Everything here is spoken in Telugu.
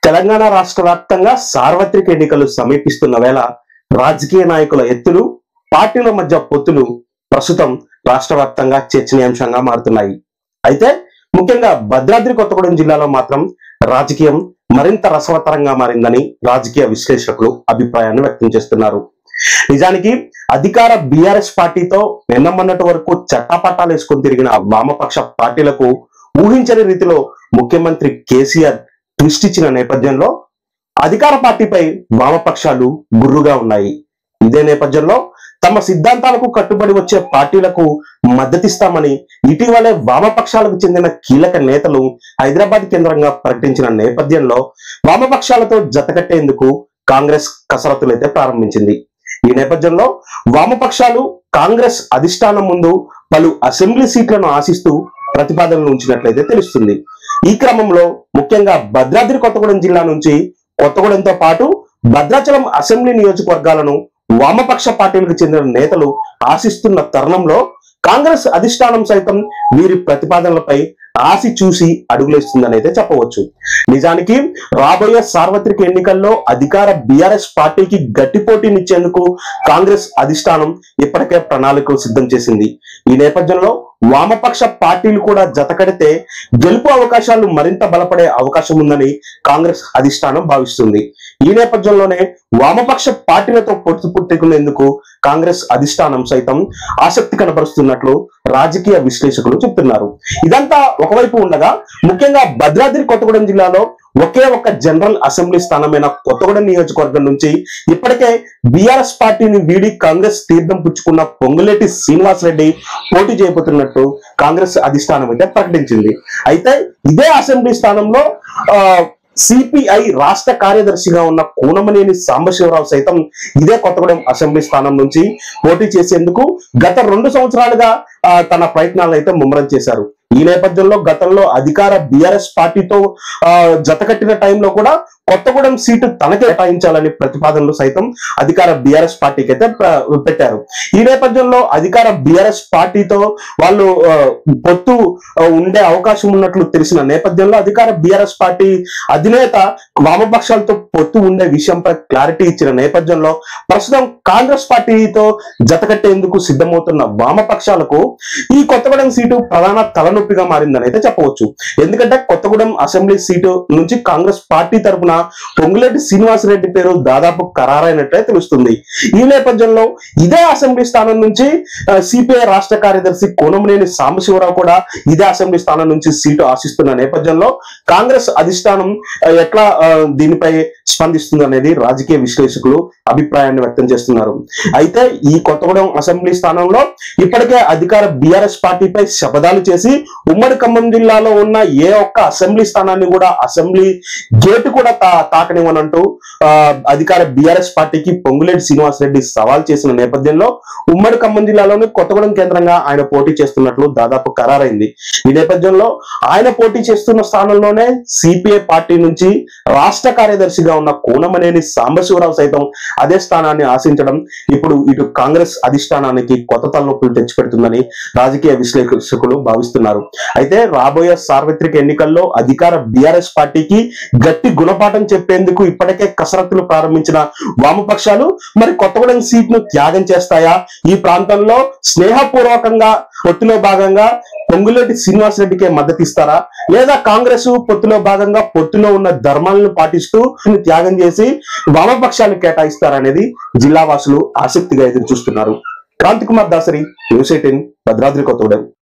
తెలంగాణ రాష్ట్ర వ్యాప్తంగా సార్వత్రిక ఎన్నికలు సమీపిస్తున్న వేళ రాజకీయ నాయకుల ఎత్తులు పార్టీల మధ్య పొత్తులు ప్రస్తుతం రాష్ట్ర వ్యాప్తంగా చర్చనీయాంశంగా మారుతున్నాయి అయితే ముఖ్యంగా భద్రాద్రి కొత్తగూడెం జిల్లాలో మాత్రం రాజకీయం మరింత రసవత్తరంగా మారిందని రాజకీయ విశ్లేషకులు అభిప్రాయాన్ని వ్యక్తం చేస్తున్నారు నిజానికి అధికార బీఆర్ఎస్ పార్టీతో నిన్న మొన్నటి వరకు చట్టాపట్టాలు వేసుకొని తిరిగిన వామపక్ష పార్టీలకు ఊహించని రీతిలో ముఖ్యమంత్రి కేసీఆర్ ట్విస్ట్ ఇచ్చిన నేపథ్యంలో అధికార పార్టీపై వామపక్షాలు గుర్రుగా ఉన్నాయి ఇదే నేపథ్యంలో తమ సిద్ధాంతాలకు కట్టుబడి వచ్చే పార్టీలకు మద్దతిస్తామని ఇటీవలే వామపక్షాలకు చెందిన కీలక నేతలు హైదరాబాద్ కేంద్రంగా ప్రకటించిన నేపథ్యంలో వామపక్షాలతో జతకట్టేందుకు కాంగ్రెస్ కసరత్తులైతే ప్రారంభించింది ఈ నేపథ్యంలో వామపక్షాలు కాంగ్రెస్ అధిష్టానం ముందు పలు అసెంబ్లీ సీట్లను ఆశిస్తూ ప్రతిపాదనలు ఉంచినట్లయితే తెలుస్తుంది ఈ క్రమంలో ముఖ్యంగా భద్రాద్రి కొత్తగూడెం జిల్లా నుంచి కొత్తగూడెంతో పాటు భద్రాచలం అసెంబ్లీ నియోజకవర్గాలను వామపక్ష పార్టీలకు చెందిన నేతలు ఆశిస్తున్న తరుణంలో కాంగ్రెస్ అధిష్టానం సైతం వీరి ప్రతిపాదనలపై ఆశి చూసి అడుగులేస్తుందని అయితే చెప్పవచ్చు నిజానికి రాబోయే సార్వత్రిక ఎన్నికల్లో అధికార బీఆర్ఎస్ పార్టీకి గట్టి పోటీనిచ్చేందుకు కాంగ్రెస్ అధిష్టానం ఇప్పటికే ప్రణాళికలు సిద్ధం చేసింది ఈ నేపథ్యంలో వామపక్ష పార్టీలు కూడా జతకడితే గెలుపు అవకాశాలు మరింత బలపడే అవకాశం ఉందని కాంగ్రెస్ అధిష్టానం భావిస్తుంది ఈ నేపథ్యంలోనే వామపక్ష పార్టీలతో పొత్తు పుట్టుకునేందుకు కాంగ్రెస్ అధిష్టానం సైతం ఆసక్తి కనబరుస్తున్నట్లు రాజకీయ విశ్లేషకులు చెప్తున్నారు ఇదంతా ఒకవైపు ఉండగా ముఖ్యంగా భద్రాద్రి కొత్తగూడెం జిల్లాలో ఒకే ఒక్క జనరల్ అసెంబ్లీ స్థానమైన కొత్తగూడెం నియోజకవర్గం నుంచి ఇప్పటికే బీఆర్ఎస్ పార్టీని వీడి కాంగ్రెస్ తీర్థం పుచ్చుకున్న పొంగులేటి శ్రీనివాస్ రెడ్డి పోటీ చేయబోతున్నట్టు కాంగ్రెస్ అధిష్టానం అయితే ప్రకటించింది అయితే ఇదే అసెంబ్లీ స్థానంలో ఆ సిపిఐ రాష్ట్ర కార్యదర్శిగా ఉన్న కూనమనేని సాంబశివరావు సైతం ఇదే కొత్తగూడెం అసెంబ్లీ స్థానం నుంచి పోటీ చేసేందుకు గత రెండు సంవత్సరాలుగా ఆ, తన ప్రయత్నాలు అయితే ముమ్మరం చేశారు ఈ నేపథ్యంలో గతంలో అధికార బిఆర్ఎస్ పార్టీతో ఆ, జతకట్టిన టైంలో కూడా కొత్తగూడెం సీటు తనకే కేటాయించాలని ప్రతిపాదనలు సైతం అధికార బిఆర్ఎస్ పార్టీకి అయితే ప్ర- పెట్టారు ఈ నేపథ్యంలో అధికార బిఆర్ఎస్ పార్టీతో వాళ్ళు ఆ, పొత్తు ఆ, ఉండే అవకాశం ఉన్నట్లు తెలిసిన నేపథ్యంలో అధికార బిఆర్ఎస్ పార్టీ అధినేత వామపక్షాలతో పొత్తు ఉండే విషయంపై క్లారిటీ ఇచ్చిన నేపథ్యంలో ప్రస్తుతం కాంగ్రెస్ పార్టీతో జతకట్టేందుకు సిద్ధమవుతున్న వామపక్షాలకు ఈ కొత్తగూడెం సీటు ప్రధాన తలనొప్పిగా మారిందని అయితే చెప్పవచ్చు ఎందుకంటే కొత్తగూడెం అసెంబ్లీ సీటు నుంచి కాంగ్రెస్ పార్టీ తరపున పొంగులేటి శ్రీనివాసరెడ్డి పేరు దాదాపు ఖరారైనట్లే తెలుస్తుంది ఈ నేపథ్యంలో ఇదే అసెంబ్లీ స్థానం నుంచి సిపిఐ రాష్ట్ర కార్యదర్శి కోనమనేని సాంబశివరావు కూడా ఇదే అసెంబ్లీ స్థానం నుంచి సీటు ఆశిస్తున్న నేపథ్యంలో కాంగ్రెస్ అధిష్టానం ఆ, ఎట్లా ఆ, దీనిపై స్పందిస్తుంది అనేది రాజకీయ విశ్లేషకులు అభిప్రాయాన్ని వ్యక్తం చేస్తున్నారు అయితే ఈ కొత్తగూడెం అసెంబ్లీ స్థానంలో ఇప్పటికే అధికార బీఆర్ఎస్ పార్టీపై శపథాలు చేసి ఉమ్మడి ఖమ్మం జిల్లాలో ఉన్న ఏ ఒక్క అసెంబ్లీ స్థానాన్ని కూడా అసెంబ్లీ గేటు కూడా తా తాకనివ్వనంటూ ఆ, అధికార బీఆర్ఎస్ పార్టీకి పొంగులేటి శ్రీనివాస్ రెడ్డి సవాల్ చేసిన నేపథ్యంలో ఉమ్మడి ఖమ్మం జిల్లాలోని కొత్తగూడెం కేంద్రంగా ఆయన పోటీ చేస్తున్నట్లు దాదాపు ఖరారైంది ఈ నేపథ్యంలో ఆయన పోటీ చేస్తున్న స్థానంలోనే సిపిఐ పార్టీ నుంచి రాష్ట్ర కార్యదర్శిగా ఉన్న కూనమనేని సాంబశివరావు సైతం అదే స్థానాన్ని ఆశించడం ఇప్పుడు ఇటు కాంగ్రెస్ అధిష్టానానికి కొత్త తలనొప్పులు తెచ్చిపెడుతుందని రాజకీయ విశ్లేషకులు భావిస్తున్నారు అయితే రాబోయే సార్వత్రిక ఎన్నికల్లో అధికార బీఆర్ఎస్ పార్టీకి గట్టి గుణపాఠం చెప్పేందుకు ఇప్పటికే కసరత్తులు ప్రారంభించిన వామపక్షాలు మరి కొత్తగూడెం సీట్ ను త్యాగం చేస్తాయా ఈ ప్రాంతంలో స్నేహపూర్వకంగా పొత్తులో భాగంగా పొంగులేటి శ్రీనివాస్ రెడ్డికే మద్దతు ఇస్తారా లేదా కాంగ్రెస్ పొత్తులో భాగంగా పొత్తులో ఉన్న ధర్మాలను పాటిస్తూ దీన్ని త్యాగం చేసి వామపక్షాలు కేటాయిస్తారనేది జిల్లా వాసులు ఆసక్తిగా ఎదురు చూస్తున్నారు క్రాంతి కుమార్ దాసరి న్యూస్ ఎయిటీన్ భద్రాద్రి కొత్తగూడెం